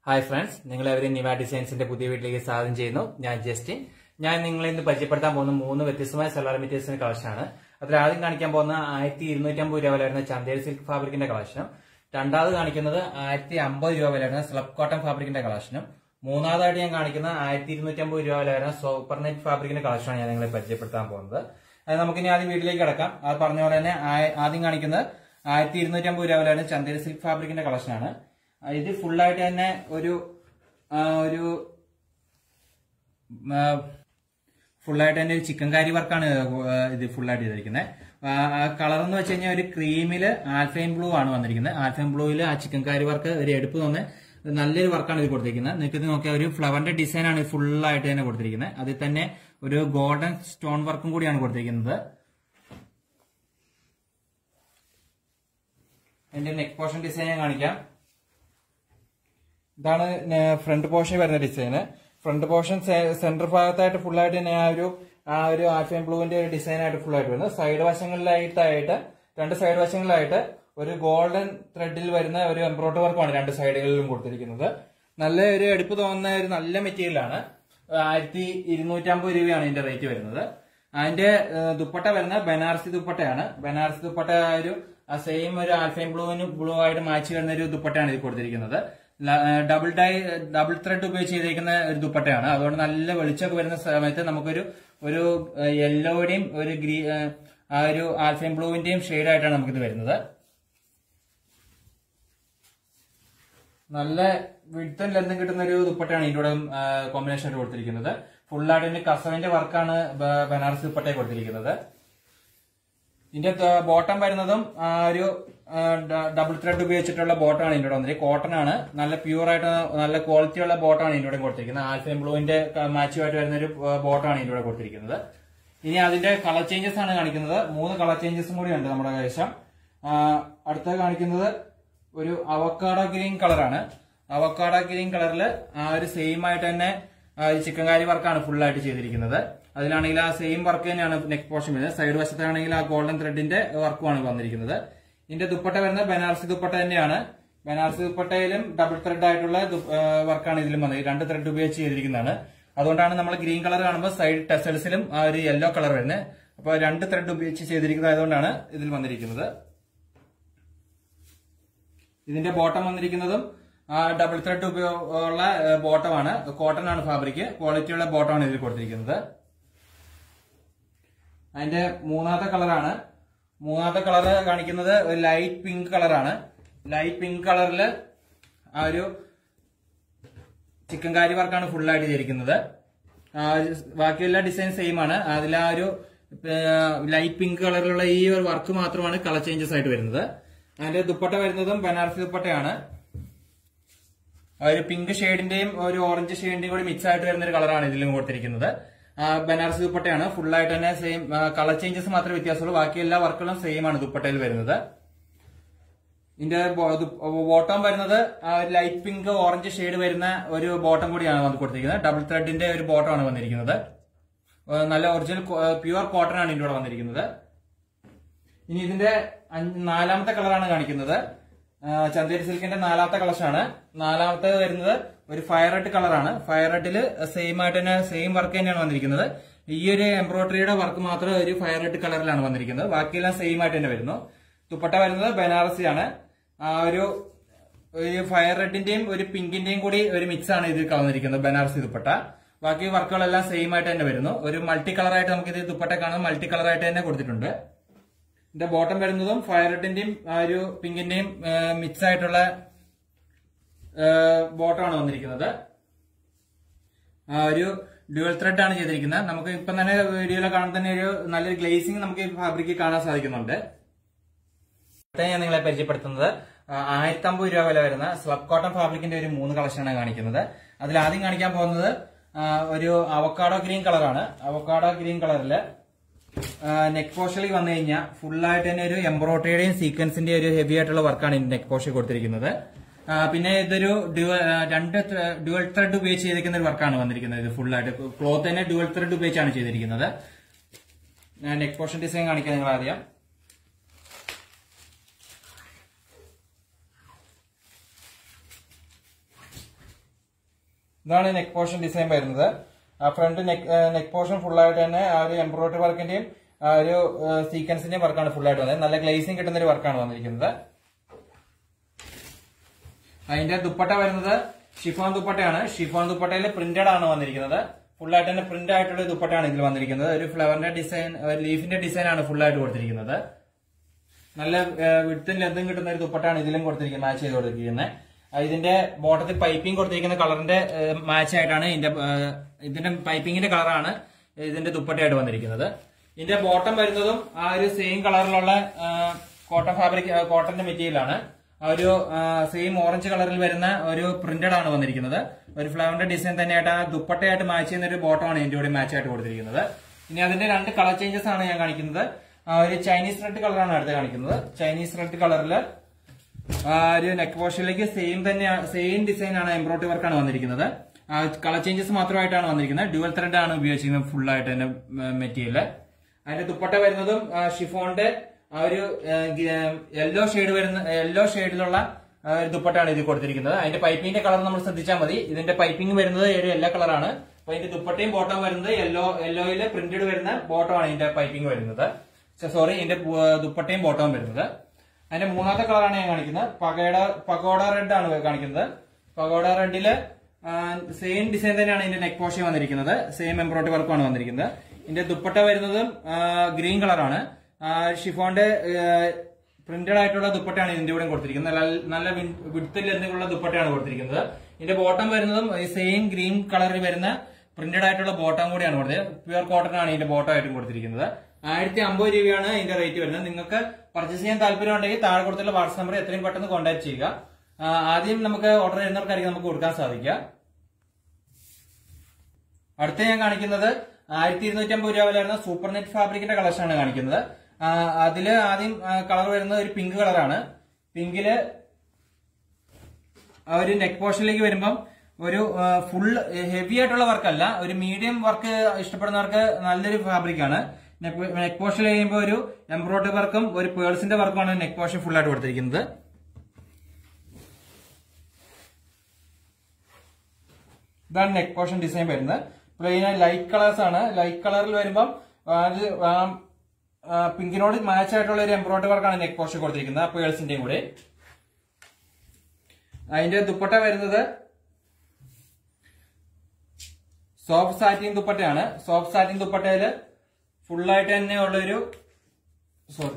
hi friends നിങ്ങളെവരും നിവ ഡിസൈൻസിന്റെ പുതിയ വീട്ടിലേക്ക് സ്വാഗതം ചെയ്യുന്നു ഞാൻ ജസ്റ്റിൻ ഞാൻ നിങ്ങളെ ഇന്ന് പരിചയപ്പെടുത്താൻ പോകുന്ന മൂന്ന് വ്യത്യസ്തമായ സോളാർ മെറ്റീരിയൽസിന്റെ കളക്ഷനാണ് അതിൽ ആദ്യം കാണിക്കാൻ പോകുന്ന ആയിരത്തി ഇരുന്നൂറ്റമ്പത് രൂപ വില വരുന്ന ചന്തേരി സിൽക്ക് ഫാബ്രിക്കിന്റെ കളക്ഷനും രണ്ടാമത് കാണിക്കുന്നത് ആയിരത്തി അമ്പത് രൂപ വില വരുന്ന സ്ലബ് കോട്ടൺ ഫാബ്രിക്കിന്റെ കളക്ഷനും മൂന്നാമതായിട്ട് ഞാൻ കാണിക്കുന്ന ആയിരത്തി ഇരുന്നൂറ്റമ്പത് രൂപ വില വരുന്ന സൂപ്പർ നെറ്റ് ഫാബ്രിക്കിന്റെ കളക്ഷനാണ് ഞാൻ നിങ്ങളെ പരിചയപ്പെടുത്താൻ പോകുന്നത് അത് നമുക്ക് ഇനി ആദ്യം വീട്ടിലേക്ക് കിടക്കാം അത് പറഞ്ഞ പോലെ തന്നെ ആ- ആദ്യം കാണിക്കുന്നത് ആയിരത്തി ഇരുന്നൂറ്റമ്പത് രൂപ വില വരുന്ന ചന്തേരി സിൽക്ക് ഫാബ്രിക്കിന്റെ കളക്ഷനാണ് ആ, ഇത് ഫുള്ളായിട്ട് തന്നെ ഒരു ആ, ഒരു ഫുള്ളായിട്ട് തന്നെ ഒരു ചിക്കൻ കാരി വർക്കാണ് ഇത് ഫുള്ളായിട്ട് ചെയ്തിരിക്കുന്നത് കളർ എന്ന് വെച്ച് കഴിഞ്ഞാൽ ഒരു ക്രീമില് ആൽഫൈൻ ബ്ലൂ ആണ് വന്നിരിക്കുന്നത് ആൽഫൈൻ ബ്ലൂവിൽ ആ ചിക്കൻ കാരി വർക്ക് ഒരു എടുപ്പ് തന്നെ നല്ലൊരു വർക്കാണ് ഇത് കൊടുത്തിരിക്കുന്നത് നിങ്ങൾക്ക് ഇത് നോക്കിയാൽ ഒരു ഫ്ലവറിന്റെ ഡിസൈൻ ആണ് ഫുള്ളായിട്ട് തന്നെ കൊടുത്തിരിക്കുന്നത് അതിൽ തന്നെ ഒരു ഗോൾഡൻ സ്റ്റോൺ വർക്കും കൂടിയാണ് കൊടുത്തിരിക്കുന്നത് എന്റെ നെക്ക് പോർഷൻ ഡിസൈൻ ഞാൻ കാണിക്കാം ഇതാണ് ഫ്രണ്ട് പോർഷൻ വരുന്ന ഡിസൈന് ഫ്രണ്ട് പോർഷൻ സെന്റർ ഭാഗത്തായിട്ട് ഫുൾ ആയിട്ട് തന്നെ ആ ഒരു ആ ഒരു ആൽഫൈൻ ബ്ലൂവിന്റെ ഒരു ഡിസൈൻ ആയിട്ട് ഫുൾ ആയിട്ട് വരുന്നത് സൈഡ് വശങ്ങളിലായിട്ടായിട്ട് രണ്ട് സൈഡ് വശങ്ങളിലായിട്ട് ഒരു ഗോൾഡൻ ത്രെഡിൽ വരുന്ന ഒരു എംബ്രോയിഡറി വർക്കാണ് രണ്ട് സൈഡുകളിലും കൊടുത്തിരിക്കുന്നത് നല്ല ഒരു എടുപ്പ് തോന്നുന്ന ഒരു നല്ല മെറ്റീരിയലാണ് ആയിരത്തി ഇരുന്നൂറ്റമ്പത് രൂപയാണ് ഇതിന്റെ റേറ്റ് വരുന്നത് അതിന്റെ ഏഹ്, ദുപ്പട്ട വരുന്ന ബനാറസി ദുപ്പട്ടയാണ് ബനാറസി ദുപ്പട്ട ആ ഒരു സെയിം ഒരു ആൽഫൈൻ ബ്ലൂവിന് ബ്ലൂ ആയിട്ട് മാച്ച് വരുന്ന ഒരു ദുപ്പട്ടയാണ് ഇത് കൊടുത്തിരിക്കുന്നത് ല- ഏഹ്, ഡബിൾ ഡൈ ഡബിൾ ത്രെഡ് ഉപയോഗിച്ച് ചെയ്തിരിക്കുന്ന ഒരു ദുപ്പട്ടയാണ് അതുകൊണ്ട് നല്ല വെളിച്ചമൊക്കെ വരുന്ന സമയത്ത് നമുക്കൊരു ഒരു യെല്ലോയുടെയും ഒരു ഗ്രീ ഏഹ്, ആ ഒരു ആൽഫൈൻ ബ്ലൂവിന്റെയും ഷെയ്ഡായിട്ടാണ് നമുക്കിത് വരുന്നത് നല്ല വിടുത്തം ലെന്തും കിട്ടുന്ന ഒരു ദുപ്പട്ടയാണ് ഇതിന്റെ കൂടെ കോമ്പിനേഷൻ ആയിട്ട് കൊടുത്തിരിക്കുന്നത് ഫുള്ളായിട്ട് ഇതിന്റെ കസവിന്റെ വർക്കാണ് ബ- ബനാറസ് ദുപ്പട്ടയെ കൊടുത്തിരിക്കുന്നത് ഇതിന്റെ ബോട്ടം വരുന്നതും ആ, ഒരു ഡബിൾ ത്രെഡ് ഉപയോഗിച്ചിട്ടുള്ള ബോട്ടമാണ് ഇതിന്റെ കൂടെ വന്നിരിക്കുന്നത് കോട്ടൺ ആണ് നല്ല പ്യൂർ ആയിട്ട് നല്ല ക്വാളിറ്റി ഉള്ള ബോട്ടമാണ് ഇതിന്റെ കൂടെ കൊടുത്തിരിക്കുന്നത് ആൽഫൈൻ ബ്ലൂവിന്റെ മാച്ചുമായിട്ട് വരുന്ന ഒരു ബോട്ടമാണ് ഇതിന്റെ കൂടെ കൊടുത്തിരിക്കുന്നത് ഇനി അതിന്റെ കളർ ചേഞ്ചസ് ആണ് കാണിക്കുന്നത് മൂന്ന് കളർ ചേഞ്ചസും കൂടി ഉണ്ട് നമ്മുടെ കൈവശം ആ, അടുത്ത കാണിക്കുന്നത് ഒരു അവക്കാഡോ ഗ്രീൻ കളറാണ് അവക്കാഡോ ഗ്രീൻ കളറിൽ ആ ഒരു സെയിം ആയിട്ട് തന്നെ ആ, ഈ ചിക്കൻ കാരി വർക്കാണ് ഫുൾ ആയിട്ട് ചെയ്തിരിക്കുന്നത് അതിലാണെങ്കിൽ ആ സെയിം വർക്ക് തന്നെയാണ് നെക്ക് പോർഷൻ വരുന്നത് സൈഡ് വശത്താണെങ്കിൽ ആ ഗോൾഡൻ ത്രെഡിന്റെ വർക്കുമാണ് വന്നിരിക്കുന്നത് ഇതിന്റെ ദുപ്പട്ട വരുന്നത് ബനാറസി ദുപ്പട്ട തന്നെയാണ് ബനാറസി ദുപ്പട്ടയിലും ഡബിൾ ത്രെഡ് ആയിട്ടുള്ള ദു- ആ, വർക്കാണ് ഇതിലും വന്നത് രണ്ട് ത്രെഡ് ഉപയോഗിച്ച് ചെയ്തിരിക്കുന്നതാണ് അതുകൊണ്ടാണ് നമ്മൾ ഗ്രീൻ കളർ കാണുമ്പോൾ സൈഡ് ടെസൽസിലും ആ ഒരു യെല്ലോ കളർ വരുന്നത് അപ്പോൾ രണ്ട് ത്രെഡ് ഉപയോഗിച്ച് ചെയ്തിരിക്കുന്നത് ആയതുകൊണ്ടാണ് ഇതിൽ വന്നിരിക്കുന്നത് ഇതിന്റെ ബോട്ടം വന്നിരിക്കുന്നതും ആ, ഡബിൾ ത്രെഡ് ഉപയോഗമുള്ള ബോട്ടമാണ് കോട്ടൺ ആണ് ഫാബ്രിക് ക്വാളിറ്റിയുള്ള ബോട്ടമാണ് ഇതിൽ കൊടുത്തിരിക്കുന്നത് അതിന്റെ മൂന്നാമത്തെ കളറാണ് മൂന്നാമത്തെ കളർ കാണിക്കുന്നത് ഒരു ലൈറ്റ് പിങ്ക് കളറാണ് ലൈറ്റ് പിങ്ക് കളറിൽ ആ ഒരു ചിക്കൻ കാരി വർക്കാണ് ഫുൾ ആയിട്ട് ചെയ്തിരിക്കുന്നത് ആ, ബാക്കിയെല്ലാ ഡിസൈൻ സെയിം ആണ് അതിൽ ആ ഒരു ലൈറ്റ് പിങ്ക് കളറിലുള്ള ഈ ഒരു വർക്ക് മാത്രമാണ് കളർ ചേഞ്ചസ് ആയിട്ട് വരുന്നത് അതിന്റെ ദുപ്പട്ട വരുന്നതും ബനാറസി ദുപ്പട്ടയാണ് ആ ഒരു പിങ്ക് ഷെയ്ഡിന്റെയും ഒരു ഓറഞ്ച് ഷെയ്ഡിന്റെയും കൂടി മിക്സ് ആയിട്ട് വരുന്ന ഒരു കളറാണ് ഇതിലും കൊടുത്തിരിക്കുന്നത് ആ, ബനാറസി ദുപ്പട്ടയാണ് ഫുൾ ആയിട്ട് തന്നെ സെയിം കളർ ചേഞ്ചസ് മാത്രമേ വ്യത്യാസമുള്ളൂ ബാക്കി എല്ലാ വർക്കുകളും സെയിം ആണ് ദുപ്പട്ടയിൽ വരുന്നത് ഇതിന്റെ ബോട്ടം വരുന്നത് ലൈറ്റ് പിങ്ക് ഓറഞ്ച് ഷെയ്ഡ് വരുന്ന ഒരു ബോട്ടം കൂടിയാണ് വന്ന് കൊടുത്തിരിക്കുന്നത് ഡബിൾ ത്രെഡിന്റെ ഒരു ബോട്ടമാണ് വന്നിരിക്കുന്നത് ആ, നല്ല ഒറിജിനൽ പ്യുവർ കോട്ടൺ ആണ് ഇതിന്റെ കൂടെ വന്നിരിക്കുന്നത് ഇനി ഇതിന്റെ അഞ്ച് നാലാമത്തെ കളറാണ് കാണിക്കുന്നത് ആ, ചന്തേരി സിൽക്കിന്റെ നാലാമത്തെ കളക്ഷനാണ് നാലാമത്തെ വരുന്നത് ഒരു ഫയർ റെഡ് കളറാണ് ഫയർ റെഡിൽ സെയിം ആയിട്ട് തന്നെ സെയിം വർക്ക് തന്നെയാണ് വന്നിരിക്കുന്നത് ഈ ഒരു എംബ്രോയിഡറിയുടെ വർക്ക് മാത്രം ഒരു ഫയർ റെഡ് കളറിലാണ് വന്നിരിക്കുന്നത് ബാക്കിയെല്ലാം സെയിം ആയിട്ട് തന്നെ വരുന്നു ദുപ്പട്ട വരുന്നത് ബനാറസി ആണ് ആ ഒരു ഒരു ഫയർ റെഡിന്റെയും ഒരു പിങ്കിന്റെയും കൂടി ഒരു മിക്സ് ആണ് ഇതിൽ കളന്നിരിക്കുന്നത് ബനാറസി ദുപ്പട്ട ബാക്കി വർക്കുകളെല്ലാം സെയിം ആയിട്ട് തന്നെ വരുന്നു ഒരു മൾട്ടി കളറായിട്ട് നമുക്ക് ഇത് ദുപ്പട്ട കാണുന്നത് മൾട്ടി കളറായിട്ട് തന്നെ കൊടുത്തിട്ടുണ്ട് ഇതിന്റെ ബോട്ടം വരുന്നതും ഫയർ റെഡിന്റെയും ആ ഒരു പിങ്കിന്റെയും മിക്സ് ആയിട്ടുള്ള ബോട്ടമാണ് വന്നിരിക്കുന്നത് ആ ഒരു ഡ്യുവൽ ത്രെഡ് ആണ് ചെയ്തിരിക്കുന്നത് നമുക്ക് ഇപ്പം തന്നെ വീഡിയോയിൽ കാണുന്ന തന്നെ ഒരു നല്ലൊരു ഗ്ലേസിംഗ് നമുക്ക് ഈ ഫാബ്രിക്കിൽ കാണാൻ സാധിക്കുന്നുണ്ട് അടുത്ത ഞാൻ നിങ്ങളെ പരിചയപ്പെടുത്തുന്നത് ആയിരത്തി അമ്പത് രൂപ വില വരുന്ന സ്ലബ് കോട്ടൺ ഫാബ്രിക്കിന്റെ ഒരു മൂന്ന് കളക്ഷനാണ് കാണിക്കുന്നത് അതിൽ ആദ്യം കാണിക്കാൻ പോകുന്നത് ആ, ഒരു അവക്കാഡോ ഗ്രീൻ കളറാണ് അവക്കാഡോ ഗ്രീൻ കളറിൽ നെക്ക് പോഷനിൽ വന്നു കഴിഞ്ഞാൽ ഫുള്ളായിട്ട് തന്നെ ഒരു എംബ്രോയിഡറിയുടെയും സീക്വൻസിന്റെ ഒരു ഹെവി ആയിട്ടുള്ള വർക്കാണ് ഇതിന്റെ നെക്ക് പോഷൻ കൊടുത്തിരിക്കുന്നത് ആ, പിന്നെ ഇതൊരു ഡ്യുവൽ ആ, രണ്ട് ഡ്യുവൽ ത്രെഡ് ഉപയോഗിച്ച് ചെയ്തിരിക്കുന്ന ഒരു വർക്കാണ് വന്നിരിക്കുന്നത് ഇത് ഫുള്ളായിട്ട് ക്ലോത്ത് തന്നെ ഡ്യുവൽ ത്രെഡ് ഉപയോഗിച്ചാണ് ചെയ്തിരിക്കുന്നത് നെക്ക് പോഷൻ ഡിസൈൻ കാണിക്കാൻ നിങ്ങൾ അറിയാം ഇതാണ് നെക്ക് പോർഷൻ ഡിസൈൻ വരുന്നത് ആ front neck neck portion full ആയിട്ട് തന്നെ ആ ഒരു എംബ്രോയിഡറി വർക്കിന്റെയും ആ ഒരു സീക്വൻസിന്റെയും വർക്കാണ് ഫുൾ ആയിട്ട് വന്നത് നല്ല ഗ്ലേസിംഗ് കിട്ടുന്ന ഒരു വർക്കാണ് വന്നിരിക്കുന്നത് അതിന്റെ ദുപ്പട്ട വരുന്നത് ഷിഫോൺ ദുപ്പട്ടയാണ് ഷിഫോൺ ദുപ്പട്ടയിൽ പ്രിന്റഡ് ആണ് വന്നിരിക്കുന്നത് ഫുൾ ആയിട്ട് തന്നെ പ്രിന്റ് ആയിട്ടുള്ള ഒരു ദുപ്പട്ടയാണ് ഇതിൽ വന്നിരിക്കുന്നത് ഒരു ഫ്ലവറിന്റെ ഡിസൈൻ ലീഫിന്റെ ഡിസൈൻ ആണ് ഫുൾ ആയിട്ട് കൊടുത്തിരിക്കുന്നത് നല്ല വിടുത്തും ലെന്തും കിട്ടുന്ന ഒരു ദുപ്പട്ടയാണ് ഇതിലും കൊടുത്തിരിക്കുന്നത് മാച്ച് ചെയ്ത് കൊടുത്തിരിക്കുന്നത് ആ, ഇതിന്റെ ബോട്ടത്തിൽ പൈപ്പിംഗ് കൊടുത്തിരിക്കുന്ന കളറിന്റെ മാച്ച് ആയിട്ടാണ് ഇതിന്റെ ആ, ഇതിന്റെ പൈപ്പിങ്ങിന്റെ കളറാണ് ഇതിന്റെ ദുപ്പട്ടയായിട്ട് വന്നിരിക്കുന്നത് ഇതിന്റെ ബോട്ടം വരുന്നതും ആ ഒരു സെയിം കളറിലുള്ള കോട്ടൺ ഫാബ്രിക് കോട്ടന്റെ മെറ്റീരിയൽ ആണ് ആ ഒരു സെയിം ഓറഞ്ച് കളറിൽ വരുന്ന ഒരു പ്രിന്റഡ് ആണ് വന്നിരിക്കുന്നത് ഒരു ഫ്ലവറിന്റെ ഡിസൈൻ തന്നെയായിട്ട് ആ ദുപ്പട്ടയായിട്ട് മാച്ച് ചെയ്യുന്ന ഒരു ബോട്ടമാണ് ഇതിന്റെ കൂടെ മാച്ച് ആയിട്ട് കൊടുത്തിരിക്കുന്നത് ഇനി അതിന്റെ രണ്ട് കളർ ചേഞ്ചസ് ആണ് ഞാൻ കാണിക്കുന്നത് ആ ഒരു ചൈനീസ് റെഡ് കളറാണ് അടുത്ത് കാണിക്കുന്നത് ചൈനീസ് റെഡ് കളറിൽ ആ ഒരു നെക്ക് പോർഷനിലേക്ക് സെയിം തന്നെ സെയിം ഡിസൈൻ ആണ് എംബ്രോയിഡറി വർക്കാണ് വന്നിരിക്കുന്നത് കളർ ചേഞ്ചസ് മാത്രമായിട്ടാണ് വന്നിരിക്കുന്നത് ഡ്യുവൽ ത്രെഡ് ആണ് ഉപയോഗിച്ചിരിക്കുന്നത് ഫുൾ ആയിട്ട് തന്നെ മെറ്റീരിയൽ അതിന്റെ ദുപ്പട്ട വരുന്നതും ആ, ഷിഫോണിന്റെ ആ ഒരു യെല്ലോ ഷെയ്ഡ് വരുന്ന യെല്ലോ ഷെയ്ഡിലുള്ള ഒരു ദുപ്പട്ടയാണ് ഇത് കൊടുത്തിരിക്കുന്നത് അതിന്റെ പൈപ്പിംഗിന്റെ കളർ നമ്മൾ ശ്രദ്ധിച്ചാൽ മതി ഇതിന്റെ പൈപ്പിംഗ് വരുന്നത് ഒരു യെല്ലോ കളറാണ് അപ്പൊ ഇതിന്റെ ദുപ്പട്ടയും ബോട്ടം വരുന്നത് യെല്ലോ യെല്ലോയില് പ്രിന്റഡ് വരുന്ന ബോട്ടമാണ് ഇതിന്റെ പൈപ്പിംഗ് വരുന്നത് സോറി ഇതിന്റെ ബു- ദുപ്പട്ടയും ബോട്ടവും വരുന്നത് അതിന്റെ മൂന്നാമത്തെ കളറാണ് ഞാൻ കാണിക്കുന്നത് പകോട പകോട റെഡ് ആണ് കാണിക്കുന്നത് പകോട റെഡില് സെയിം ഡിസൈൻ തന്നെയാണ് ഇതിന്റെ നെക്ക് പോഷൻ വന്നിരിക്കുന്നത് സെയിം എംബ്രോയിഡറി വർക്കാണ് വന്നിരിക്കുന്നത് ഇതിന്റെ ദുപ്പട്ട വരുന്നതും ഗ്രീൻ കളറാണ് ഷിഫോന്റെ പ്രിന്റഡ് ആയിട്ടുള്ള ദുപ്പട്ടയാണ് ഇതിന്റെ കൂടെ കൊടുത്തിരിക്കുന്നത് നല്ല നല്ല വിടുത്തിൽ എന്തെങ്കിലും ദുപ്പട്ടയാണ് കൊടുത്തിരിക്കുന്നത് ഇതിന്റെ ബോട്ടം വരുന്നതും സെയിം ഗ്രീൻ കളറിൽ വരുന്ന പ്രിന്റഡ് ആയിട്ടുള്ള ബോട്ടം കൂടിയാണ് കൊടുത്തത് പ്യുവർ കോട്ടൺ ആണ് ഇതിന്റെ ബോട്ടം ആയിട്ടും കൊടുത്തിരിക്കുന്നത് ആയിരത്തി അമ്പത് രൂപയാണ് ഇതിന്റെ റേറ്റ് വരുന്നത് നിങ്ങൾക്ക് പർച്ചേസ് ചെയ്യാൻ താല്പര്യം ഉണ്ടെങ്കിൽ താഴെ കൊടുത്തുള്ള വാട്സ്ആപ്പ് നമ്പർ എത്രയും പെട്ടെന്ന് കോൺടാക്ട് ചെയ്യുക ആ, ആദ്യം നമുക്ക് ഓർഡർ ചെയ്യുന്നവർക്കായിരിക്കും നമുക്ക് കൊടുക്കാൻ സാധിക്കുക അടുത്ത ഞാൻ കാണിക്കുന്നത് ആയിരത്തി ഇരുന്നൂറ്റി അമ്പത് രൂപ വില വരുന്ന സൂപ്പർ നെറ്റ് ഫാബ്രിക്കിന്റെ കളക്ഷനാണ് കാണിക്കുന്നത് ആ, അതില് ആദ്യം കളർ വരുന്നത് ഒരു പിങ്ക് കളറാണ് പിങ്കില് ആ ഒരു നെക്ക് പോർഷനിലേക്ക് വരുമ്പം ഒരു ഫുൾ ഹെവി ആയിട്ടുള്ള വർക്കല്ല ഒരു മീഡിയം വർക്ക് ഇഷ്ടപ്പെടുന്നവർക്ക് നല്ലൊരു ഫാബ്രിക് ആണ് നെക്ക് പോർഷൻ കഴിയുമ്പോൾ ഒരു എംബ്രോയിഡറി വർക്കും ഒരു പേഴ്സിന്റെ വർക്കുമാണ് നെക്ക് പോർഷൻ ഫുൾ ആയിട്ട് കൊടുത്തിരിക്കുന്നത് ഇതാണ് നെക്ക് പോർഷൻ ഡിസൈൻ വരുന്നത് പ്ലെയിൻ ലൈറ്റ് കളേഴ്സ് ആണ് ലൈറ്റ് കളറിൽ വരുമ്പം അത് ആ, ആ, പിങ്കിനോട് മാച്ച് ആയിട്ടുള്ള ഒരു എംബ്രോയിഡറി വർക്കാണ് നെക്ക് പോർഷൻ കൊടുത്തിരിക്കുന്നത് ആ പേഴ്സിന്റെയും കൂടെ അതിന്റെ ദുപ്പട്ട വരുന്നത് സോഫ്റ്റ് സാറ്റിൻ ദുപ്പട്ടയാണ് സോഫ്റ്റ് സാറ്റിൻ ദുപ്പട്ടയില് ഫുള്ളായിട്ട് തന്നെ ഉള്ളൊരു സോറി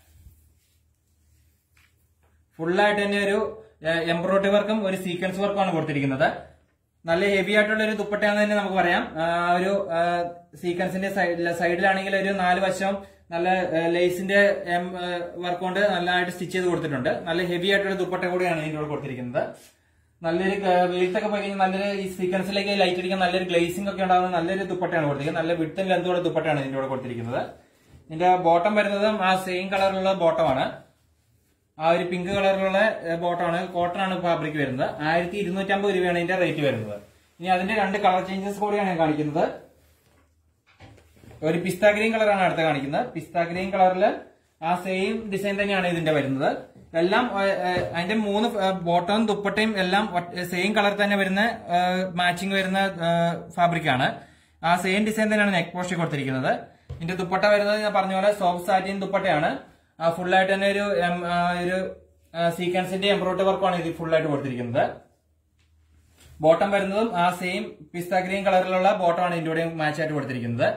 ഫുള്ളായിട്ട് തന്നെ ഒരു എംബ്രോയിഡറി വർക്കും ഒരു സീക്വൻസ് വർക്കുമാണ് കൊടുത്തിരിക്കുന്നത് നല്ല ഹെവി ആയിട്ടുള്ള ഒരു ദുപ്പട്ടയാണെന്ന് തന്നെ നമുക്ക് പറയാം ആ, ഒരു സീക്വൻസിന്റെ സൈഡിലാണെങ്കിൽ ഒരു നാല് വശം നല്ല ലേസിന്റെ വർക്ക് കൊണ്ട് നല്ലതായിട്ട് സ്റ്റിച്ച് ചെയ്ത് കൊടുത്തിട്ടുണ്ട് നല്ല ഹെവി ആയിട്ടുള്ള ദുപ്പട്ട കൂടിയാണ് ഇതിന്റെ കൂടെ കൊടുത്തിരിക്കുന്നത് നല്ലൊരു ക- വെയിലത്തൊക്കെ പോയി കഴിഞ്ഞാൽ നല്ലൊരു ഈ സീക്വൻസിലേക്ക് ലൈറ്റ് അടിക്കാൻ നല്ലൊരു ഗ്ലേസിംഗ് ഒക്കെ ഉണ്ടാകുന്ന നല്ലൊരു ദുപ്പട്ടയാണ് കൊടുത്തിരിക്കുന്നത് നല്ല വിട്ടും ലെന്തോടെ ദുപ്പട്ടയാണ് ഇതിന്റെ കൂടെ കൊടുത്തിരിക്കുന്നത് ഇതിന്റെ ബോട്ടം വരുന്നതും ആ സെയിം കളറിലുള്ള ബോട്ടമാണ് ആ ഒരു പിങ്ക് കളറിലുള്ള ബോട്ടമാണ് കോട്ടൺ ആണ് ഫാബ്രിക് വരുന്നത് ആയിരത്തി ഇരുന്നൂറ്റി അമ്പത് രൂപയാണ് ഇതിന്റെ റേറ്റ് വരുന്നത് ഇനി അതിന്റെ രണ്ട് കളർ ചേഞ്ചസ് കൂടിയാണ് ഞാൻ കാണിക്കുന്നത് ഒരു പിസ്ത ഗ്രീൻ കളറാണ് അടുത്ത കാണിക്കുന്നത് പിസ്ത ഗ്രീൻ കളറിൽ ആ സെയിം ഡിസൈൻ തന്നെയാണ് ഇതിന്റെ വരുന്നത് എല്ലാം ഏഹ്, ഏഹ്, അതിന്റെ മൂന്ന് ബോട്ടവും ദുപ്പട്ടയും എല്ലാം സെയിം കളർ തന്നെ വരുന്ന മാച്ചിങ് വരുന്ന ഫാബ്രിക് ആണ് ആ സെയിം ഡിസൈൻ തന്നെയാണ് നെക്ക് പോസ്റ്റ് കൊടുത്തിരിക്കുന്നത് ഇതിന്റെ ദുപ്പട്ട വരുന്നത് ഞാൻ പറഞ്ഞ പോലെ സോഫ്റ്റ് സാറ്റിൻ ദുപ്പട്ടയാണ് ഫുൾ ആയിട്ട് തന്നെ ഒരു എം- ആ, ഒരു സീക്വൻസിന്റെ എംബ്രോയിഡറി വർക്കാണ് ഇത് ഫുൾ ആയിട്ട് കൊടുത്തിരിക്കുന്നത് ബോട്ടം വരുന്നതും ആ സെയിം പിസ്ത ഗ്രീൻ കളറിലുള്ള ബോട്ടമാണ് ഇതിന്റെ കൂടെ മാച്ച് ആയിട്ട് കൊടുത്തിരിക്കുന്നത്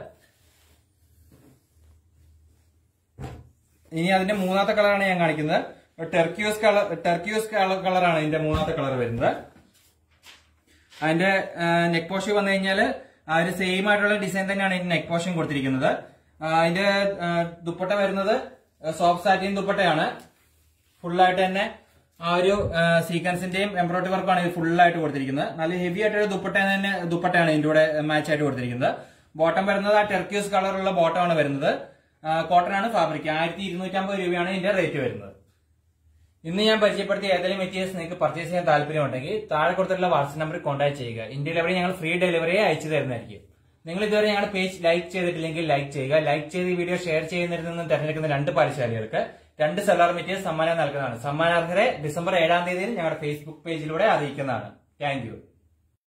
ഇനി അതിന്റെ മൂന്നാമത്തെ കളറാണ് ഞാൻ കാണിക്കുന്നത് ടെർക്യൂസ് കളർ ടെർക്യൂസ് കളറാണ് ഇതിന്റെ മൂന്നാമത്തെ കളർ വരുന്നത് അതിന്റെ നെക്ക് പോഷൻ വന്നു കഴിഞ്ഞാല് ആ ഒരു സെയിം ആയിട്ടുള്ള ഡിസൈൻ തന്നെയാണ് ഇതിന്റെ നെക്ക് പോഷൻ കൊടുത്തിരിക്കുന്നത് ആ, അതിന്റെ ആ, ദുപ്പട്ട വരുന്നത് സോഫ്റ്റ് സാറ്റിൻ ദുപ്പട്ടയാണ് ഫുള്ളായിട്ട് തന്നെ ആ ഒരു സീക്വൻസിന്റെയും എംബ്രോയിഡറി വർക്കാണ് ഇത് ഫുള്ളായിട്ട് കൊടുത്തിരിക്കുന്നത് നല്ല ഹെവി ആയിട്ടുള്ള ദുപ്പട്ട തന്നെ ദുപ്പട്ടയാണ് ഇതിന്റെ കൂടെ മാച്ച് ആയിട്ട് കൊടുത്തിരിക്കുന്നത് ബോട്ടം വരുന്നത് ആ ടെർക്യൂസ് കളറുള്ള ബോട്ടമാണ് വരുന്നത് കോട്ടൺ ആണ് ഫാബ്രിക് ആയിരത്തി ഇരുന്നൂറ്റി അമ്പത് രൂപയാണ് ഇതിന്റെ റേറ്റ് വരുന്നത് ഇന്ന് ഞാൻ പരിചയപ്പെടുത്തിയ ഏതെങ്കിലും മെറ്റീരിയൽസ് നിങ്ങൾക്ക് പർച്ചേസ് ചെയ്യാൻ താല്പര്യമുണ്ടെങ്കിൽ താഴെ കൊടുത്തിട്ടുള്ള വാട്സ്ആപ്പ് നമ്പറിൽ കോൺടാക്ട് ചെയ്യുക ഇൻ ഡെലിവറി ഞങ്ങൾ ഫ്രീ ഡെലിവറി അയച്ചു തരുന്നതായിരിക്കും നിങ്ങൾ ഇതുവരെ ഞങ്ങളുടെ പേജ് ലൈക്ക് ചെയ്തിട്ടില്ലെങ്കിൽ ലൈക്ക് ചെയ്യുക ലൈക്ക് ചെയ്ത് ഈ വീഡിയോ ഷെയർ ചെയ്യുന്നതിൽ നിന്ന് തിരഞ്ഞെടുക്കുന്ന രണ്ട് പാരിശാലികൾക്ക് രണ്ട് സെല്ലാർ മെറ്റീരിയൽ സമ്മാനം നൽകുന്നതാണ് സമ്മാനാർഹരെ ഡിസംബർ ഏഴാം തീയതിയിൽ ഞങ്ങളുടെ ഫേസ്ബുക്ക് പേജിലൂടെ അറിയിക്കുന്നതാണ് താങ്ക് യു